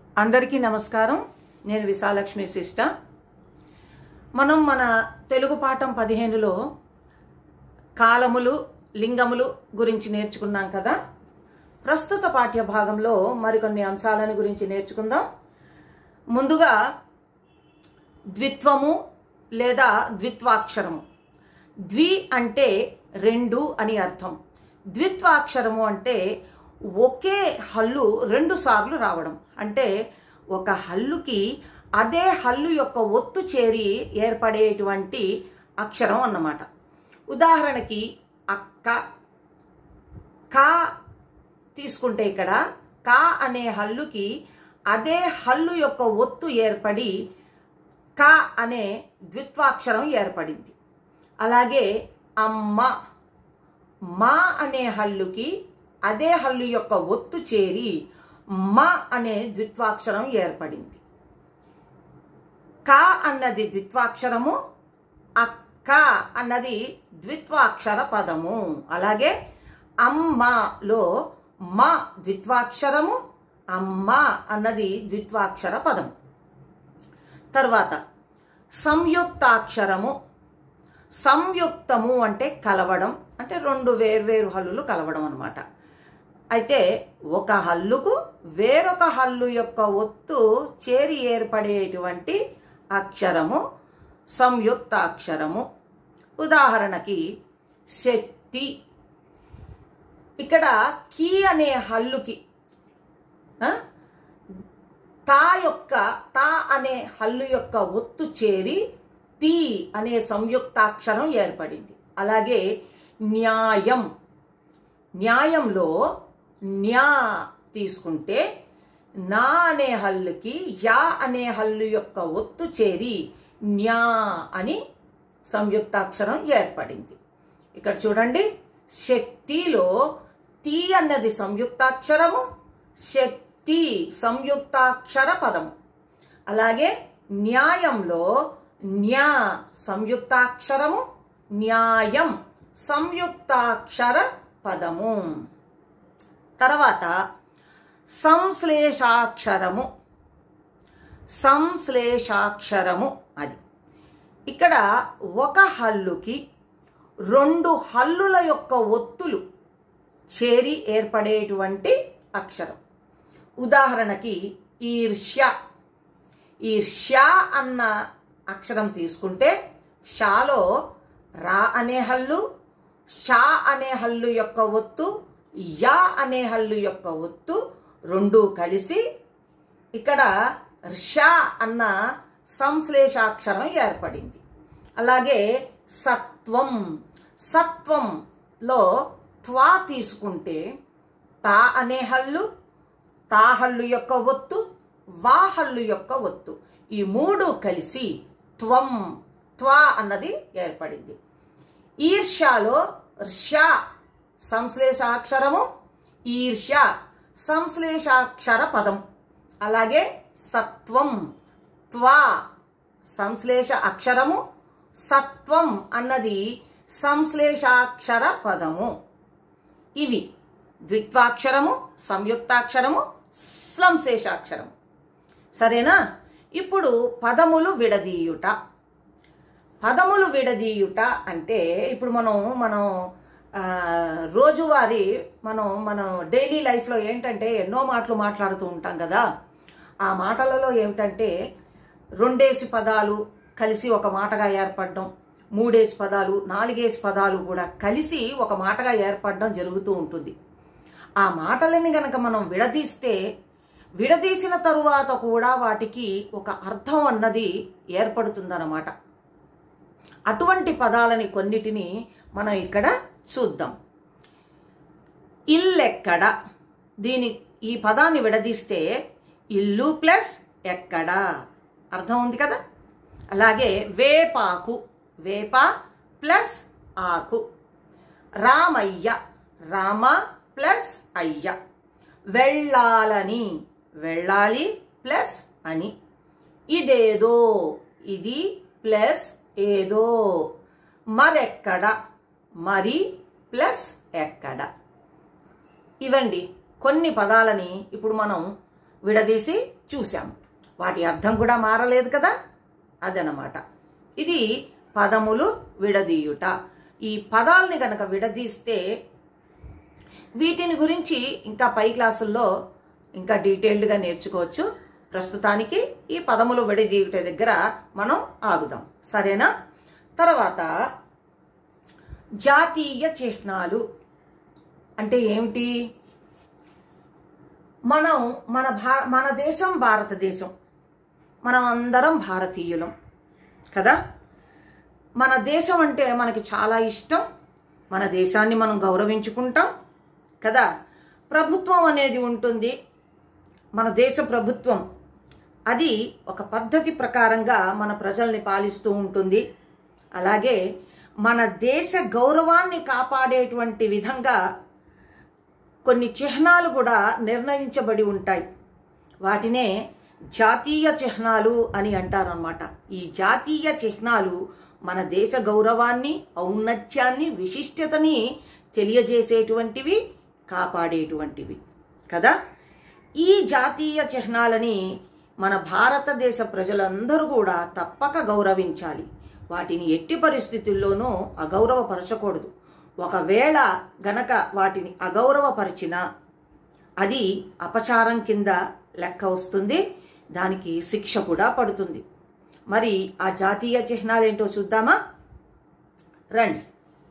అందరికీ నమస్కారం నేను విశాలక్ష్మి సిస్ట మనం మన తెలుగు పాఠం పదిహేనులో కాలములు లింగములు గురించి నేర్చుకున్నాం కదా ప్రస్తుత పాఠ్య భాగంలో మరికొన్ని అంశాలను గురించి నేర్చుకుందాం ముందుగా ద్విత్వము లేదా ద్విత్వాక్షరము ద్వి అంటే రెండు అని అర్థం ద్విత్వాక్షరము అంటే ఒకే హల్లు రెండు సార్లు రావడం అంటే ఒక హల్లుకి అదే హల్లు యొక్క ఒత్తు చేరి ఏర్పడేటువంటి అక్షరం అన్నమాట ఉదాహరణకి అక్క కా తీసుకుంటే ఇక్కడ కా అనే హల్లుకి అదే హల్లు యొక్క ఒత్తు ఏర్పడి క అనే ద్విత్వాక్షరం ఏర్పడింది అలాగే అమ్మ మా అనే హల్లుకి అదే హల్లు యొక్క ఒత్తు చేరి మ అనే ద్విత్వాక్షరం ఏర్పడింది క అన్నది ద్విత్వాక్షరము అక్క అన్నది ద్విత్వాక్షర పదము అలాగే అమ్మలో మ ద్విత్వాక్షరము అమ్మ అన్నది ద్విత్వాక్షర పదము తర్వాత సంయుక్తాక్షరము సంయుక్తము అంటే కలవడం అంటే రెండు వేర్వేరు హల్లులు కలవడం అనమాట అయితే ఒక హల్లుకు వేరొక హల్లు యొక్క ఒత్తు చేరి ఏర్పడేటువంటి అక్షరము సంయుక్తాక్షరము ఉదాహరణకి శక్తి ఇక్కడ కీ అనే హల్లుకి ఆ, తా యొక్క తా అనే హల్లు యొక్క ఒత్తు చేరి తి అనే సంయుక్తాక్షరం ఏర్పడింది అలాగే న్యాయం న్యాయంలో న్యా తీసుకుంటే నా అనే హల్లుకి యా అనే హల్లు యొక్క ఒత్తు చేరి న్యా అని సంయుక్తాక్షరం ఏర్పడింది ఇక్కడ చూడండి శక్తిలో తి అన్నది సంయుక్తాక్షరము శక్తి సంయుక్తాక్షర పదము అలాగే న్యాయంలో న్యా సంయుక్తాక్షరము న్యాయం సంయుక్తాక్షర పదము తర్వాత సంశ్లేషాక్షరము సంశ్లేషాక్షరము అది ఇక్కడ ఒక హల్లుకి రెండు హల్లుల యొక్క ఒత్తులు చేరి ఏర్పడేటువంటి అక్షరం ఉదాహరణకి ఈర్ష్య ఈర్ష్య అన్న అక్షరం తీసుకుంటే షాలో రా అనే హల్లు షా అనే హల్లు యొక్క ఒత్తు యా అనే హల్లు యొక్క ఒత్తు రెండు కలిసి ఇక్కడ షా అన్న సంశ్లేషాక్షరం ఏర్పడింది అలాగే సత్వం సత్వంలో త్వా తీసుకుంటే తా అనే హల్లు తా హల్లు యొక్క ఒత్తు వా హల్లు యొక్క ఒత్తు ఈ మూడు కలిసి త్వం త్వా అన్నది ఏర్పడింది ఈర్ష్యాలో ర్ష సంశ్లేషాక్షరము ఈర్ష్య సంశ్లేషాక్షర పదం అలాగే సత్వం త్వా సంశ్లేష అక్షరము సత్వం అన్నది సంశ్లేషాక్షర పదము ఇవి ద్విత్వాక్షరము సంయుక్తాక్షరము సంశేషాక్షరము సరేనా ఇప్పుడు పదములు విడదీయుట పదములు విడదీయుట అంటే ఇప్పుడు మనం మనం ఆ, రోజువారీ మనం మనం డైలీ లైఫ్లో ఏంటంటే ఎన్నో మాటలు మాట్లాడుతూ ఉంటాం కదా ఆ మాటలలో ఏమిటంటే రెండేసి పదాలు కలిసి ఒక మాటగా ఏర్పడడం మూడేసి పదాలు నాలుగేసి పదాలు కూడా కలిసి ఒక మాటగా ఏర్పడడం జరుగుతూ ఉంటుంది ఆ మాటలని గనక మనం విడదీస్తే విడదీసిన తరువాత కూడా వాటికి ఒక అర్థం అన్నది ఏర్పడుతుందన్నమాట అటువంటి పదాలని కొన్నిటిని మనం ఇక్కడ చూద్దాం ఇల్లెక్కడ దీని ఈ పదాన్ని విడదీస్తే ఇల్లు ప్లస్ ఎక్కడ అర్థం ఉంది కదా అలాగే వేపాకు వేప ప్లస్ ఆకు రామయ్య రామ ప్లస్ అయ్య వెళ్ళాలని వెళ్ళాలి ప్లస్ అని ఇదేదో ఇది ప్లస్ ఏదో మరెక్కడ మరి ప్లస్ ఎక్కడ ఇవండి కొన్ని పదాలని ఇప్పుడు మనం విడదీసి చూసాం వాటి అర్థం కూడా మారలేదు కదా అదనమాట ఇది పదములు విడదీయుట ఈ పదాలని గనక విడదీస్తే వీటిని గురించి ఇంకా పై క్లాసుల్లో ఇంకా డీటెయిల్డ్గా నేర్చుకోవచ్చు ప్రస్తుతానికి ఈ పదములు విడదీయుట దగ్గర మనం ఆగుదాం సరేనా తర్వాత జాతీయ చిహ్నాలు అంటే ఏమిటి మనం మన భా మన దేశం భారతదేశం మనం అందరం భారతీయులం కదా మన దేశం అంటే మనకి చాలా ఇష్టం మన దేశాన్ని మనం గౌరవించుకుంటాం కదా ప్రభుత్వం అనేది ఉంటుంది మన దేశ ప్రభుత్వం అది ఒక పద్ధతి ప్రకారంగా మన ప్రజల్ని పాలిస్తూ ఉంటుంది అలాగే మన దేశ గౌరవాన్ని కాపాడేటువంటి విధంగా కొన్ని చిహ్నాలు కూడా నిర్ణయించబడి ఉంటాయి వాటినే జాతీయ చిహ్నాలు అని అంటారనమాట ఈ జాతీయ చిహ్నాలు మన దేశ గౌరవాన్ని ఔన్నత్యాన్ని విశిష్టతని తెలియజేసేటువంటివి కాపాడేటువంటివి కదా ఈ జాతీయ చిహ్నాలని మన భారతదేశ ప్రజలందరూ కూడా తప్పక గౌరవించాలి వాటిని ఎట్టి పరిస్థితుల్లోనూ అగౌరవపరచకూడదు ఒకవేళ గనక వాటిని అగౌరవపరిచినా అది అపచారం కింద లెక్క వస్తుంది దానికి శిక్ష కూడా పడుతుంది మరి ఆ జాతీయ చిహ్నాలు ఏంటో చూద్దామా రండి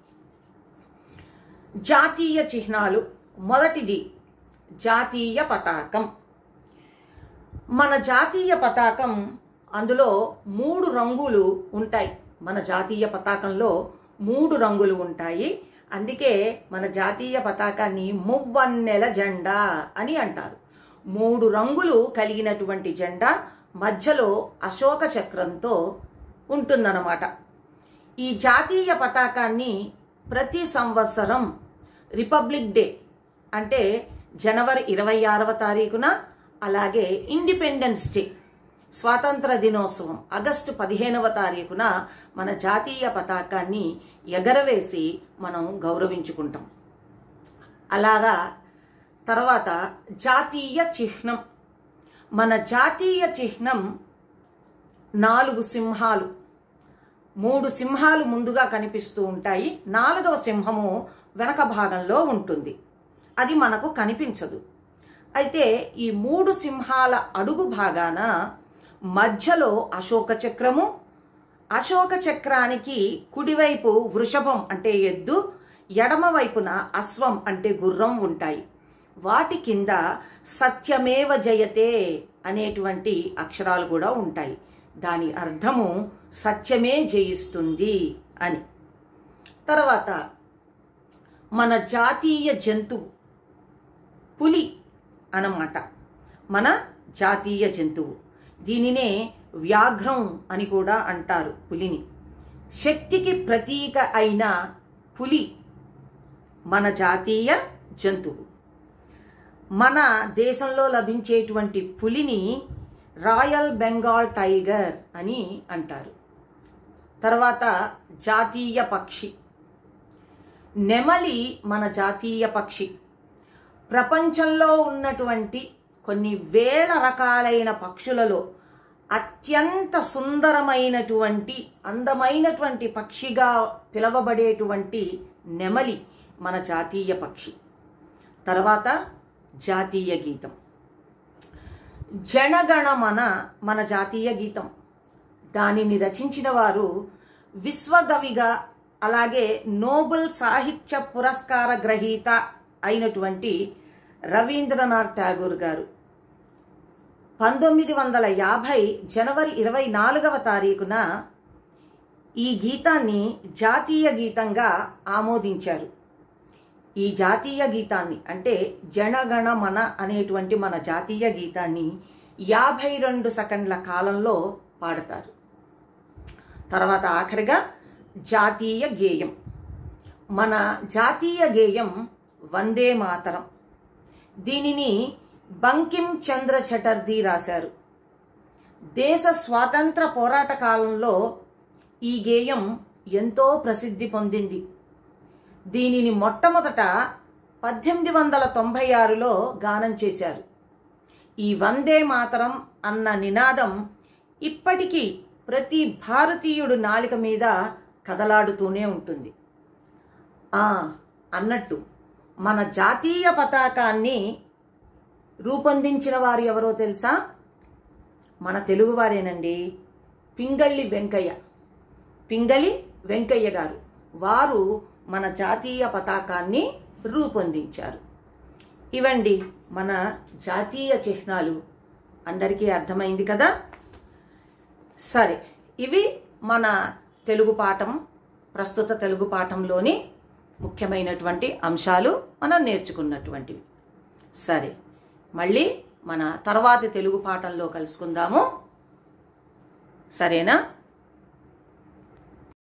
జాతీయ చిహ్నాలు మొదటిది జాతీయ పతాకం మన జాతీయ పతాకం అందులో మూడు రంగులు ఉంటాయి మన జాతీయ పతాకంలో మూడు రంగులు ఉంటాయి అందుకే మన జాతీయ పతాకాన్ని మువ్వన్నెల జెండా అని అంటారు మూడు రంగులు కలిగినటువంటి జెండా మధ్యలో అశోక చక్రంతో ఉంటుందన్నమాట ఈ జాతీయ పతాకాన్ని ప్రతి సంవత్సరం రిపబ్లిక్ డే అంటే జనవరి ఇరవై ఆరవ తారీఖున అలాగే ఇండిపెండెన్స్ డే స్వాతంత్ర దినోత్సవం ఆగస్టు పదిహేనవ తారీఖున మన జాతీయ పతాకాన్ని ఎగరవేసి మనం గౌరవించుకుంటాం అలాగా తర్వాత జాతీయ చిహ్నం మన జాతీయ చిహ్నం నాలుగు సింహాలు మూడు సింహాలు ముందుగా కనిపిస్తూ ఉంటాయి నాలుగవ సింహము వెనక భాగంలో ఉంటుంది అది మనకు కనిపించదు అయితే ఈ మూడు సింహాల అడుగు భాగాన మధ్యలో అశోక చక్రము అశోక చక్రానికి కుడివైపు వృషభం అంటే ఎద్దు ఎడమ వైపున అశ్వం అంటే గుర్రం ఉంటాయి వాటి కింద సత్యమేవ జయతే అనేటువంటి అక్షరాలు కూడా ఉంటాయి దాని అర్థము సత్యమే జయిస్తుంది అని తర్వాత మన జాతీయ జంతువు పులి అన్నమాట మన జాతీయ జంతువు దీనినే వ్యాఘ్రం అని కూడా అంటారు పులిని శక్తికి ప్రతీక అయిన పులి మన జాతీయ జంతువు మన దేశంలో లభించేటువంటి పులిని రాయల్ బెంగాల్ టైగర్ అని అంటారు తర్వాత జాతీయ పక్షి నెమలి మన జాతీయ పక్షి ప్రపంచంలో ఉన్నటువంటి కొన్ని వేల రకాలైన పక్షులలో అత్యంత సుందరమైనటువంటి అందమైనటువంటి పక్షిగా పిలవబడేటువంటి నెమలి మన జాతీయ పక్షి తర్వాత జాతీయ గీతం జనగణమన మన జాతీయ గీతం దానిని రచించిన వారు విశ్వగవిగా అలాగే నోబెల్ సాహిత్య పురస్కార గ్రహీత అయినటువంటి రవీంద్రనాథ్ ఠాగూర్ గారు పంతొమ్మిది వందల యాభై జనవరి ఇరవై నాలుగవ తారీఖున ఈ గీతాన్ని జాతీయ గీతంగా ఆమోదించారు ఈ జాతీయ గీతాన్ని అంటే జనగణమన అనేటువంటి మన జాతీయ గీతాన్ని యాభై రెండు సెకండ్ల కాలంలో పాడతారు తర్వాత ఆఖరిగా జాతీయ గేయం మన జాతీయ గేయం వందే మాతరం దీనిని బంకిం చంద్ర చటర్జీ రాశారు దేశ స్వాతంత్ర పోరాట కాలంలో ఈ గేయం ఎంతో ప్రసిద్ధి పొందింది దీనిని మొట్టమొదట పద్దెనిమిది వందల తొంభై ఆరులో గానం చేశారు ఈ వందే మాతరం అన్న నినాదం ఇప్పటికీ ప్రతి భారతీయుడు నాలిక మీద కదలాడుతూనే ఉంటుంది ఆ అన్నట్టు మన జాతీయ పతాకాన్ని రూపొందించిన వారు ఎవరో తెలుసా మన తెలుగువారేనండి పింగళ్ళి వెంకయ్య పింగళి వెంకయ్య గారు వారు మన జాతీయ పతాకాన్ని రూపొందించారు ఇవండి మన జాతీయ చిహ్నాలు అందరికీ అర్థమైంది కదా సరే ఇవి మన తెలుగు పాఠం ప్రస్తుత తెలుగు పాఠంలోని ముఖ్యమైనటువంటి అంశాలు మనం నేర్చుకున్నటువంటివి సరే మళ్ళీ మన తర్వాతి తెలుగు పాఠంలో కలుసుకుందాము సరేనా